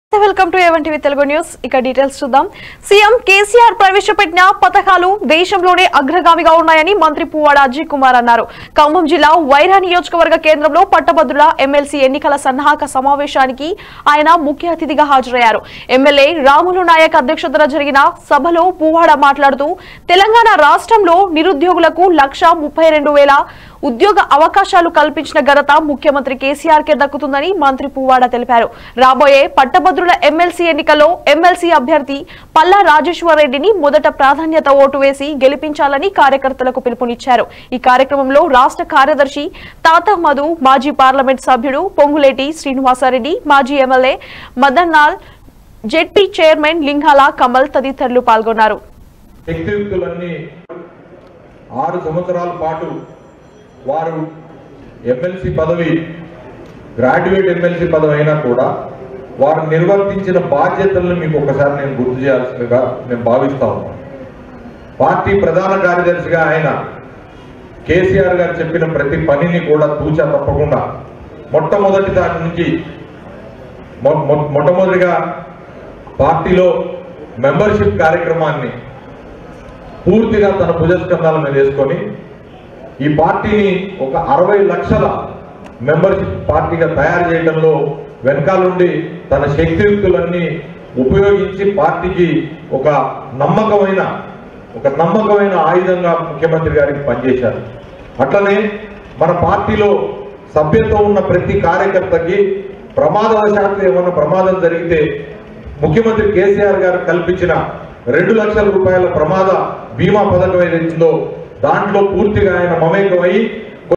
welcome to A one TV Telugu news ఇక details చూద్దాం CM KCR ప్రవేశపెట్టిన పథకాలు దేశంలోనే అగ్రగామిగా ఉన్నాయని మంత్రి పువ్వాడ అజయ్ కుమార్ అన్నారు ఖమ్మం జిల్లా వైరా నియోజకవర్గ కేంద్రంలో పట్టభద్రుల ఎమ్మెల్సీ ఎన్నికల సన్నాహక సమావేశానికి ఆయన ముఖ్య అతిథిగా హాజరయ్యారు ఎమ్మెల్యే రాములు నాయక్ అధ్యక్షతన జరిగిన సభలో పువ్వాడ మాట్లాడుతూ తెలంగాణ రాష్ట్రంలో నిరుద్యోగులకు లక్ష ముప్పై రెండు వేల ఉద్యోగ అవకాశాలు కల్పించిన ఘనత ముఖ్యమంత్రి కేసీఆర్ కే దక్కుతుందని మంత్రి పువ్వాడ తెలిపారు రాబోయే పట్టభద్రుల ఎమ్మెల్సీ ఎన్నికల్లో ఎమ్మెల్సీ అభ్యర్థి పల్లా రాజేశ్వర్ రెడ్డిని మొదట ప్రాధాన్యత ఓటు వేసి గెలిపించాలని కార్యకర్తలకు పిలుపునిచ్చారు ఈ కార్యక్రమంలో రాష్ట్ర కార్యదర్శి తాత మధు మాజీ పార్లమెంట్ సభ్యుడు పొంగులేటి శ్రీనివాసారెడ్డి మాజీ MLA Madanlal ZP chairman Lingala Kamal తదితరులు పాల్గొన్నారు శక్తియుక్తులన్నీ ఆరు సంవత్సరాల పాటు వారు ఎమ్మెల్సీ పదవి గ్రాడ్యుయేట్ ఎమ్మెల్సీ పదవి అయినా కూడా వారు నిర్వర్తించిన బాధ్యతలను మీకు ఒకసారి నేను గుర్తు చేయాల్సిందిగా నేను భావిస్తా ఉన్నాను పార్టీ ప్రధాన కార్యదర్శిగా ఆయన కేసీఆర్ గారు చెప్పిన ప్రతి పనిని కూడా తూచా తప్పకుండా మొట్టమొదటి దాని నుంచి మొ- మొ- మొట్టమొదటిగా పార్టీలో మెంబర్షిప్ కార్యక్రమాన్ని పూర్తిగా తన భుజస్కంధాల మీద వేసుకొని ఈ పార్టీని ఒక అరవై లక్షల మెంబర్షిప్ పార్టీగా తయారు చేయడంలో వెనకాలండి తన శక్తియుక్తులన్నీ ఉపయోగించి పార్టీకి ఒక నమ్మకమైన ఒక నమ్మకమైన ఆయుధంగా ముఖ్యమంత్రి గారికి పనిచేశారు అట్లనే మన పార్టీలో సభ్యత్వం ఉన్న ప్రతి కార్యకర్తకి ప్రమాదవశాత్తు ఏమన్నా ప్రమాదం జరిగితే ముఖ్యమంత్రి కేసీఆర్ గారు కల్పించిన రెండు లక్షల రూపాయల ప్రమాద బీమా పథకం ఏదైతుందో దాంట్లో పూర్తిగా ఆయన మమేకమై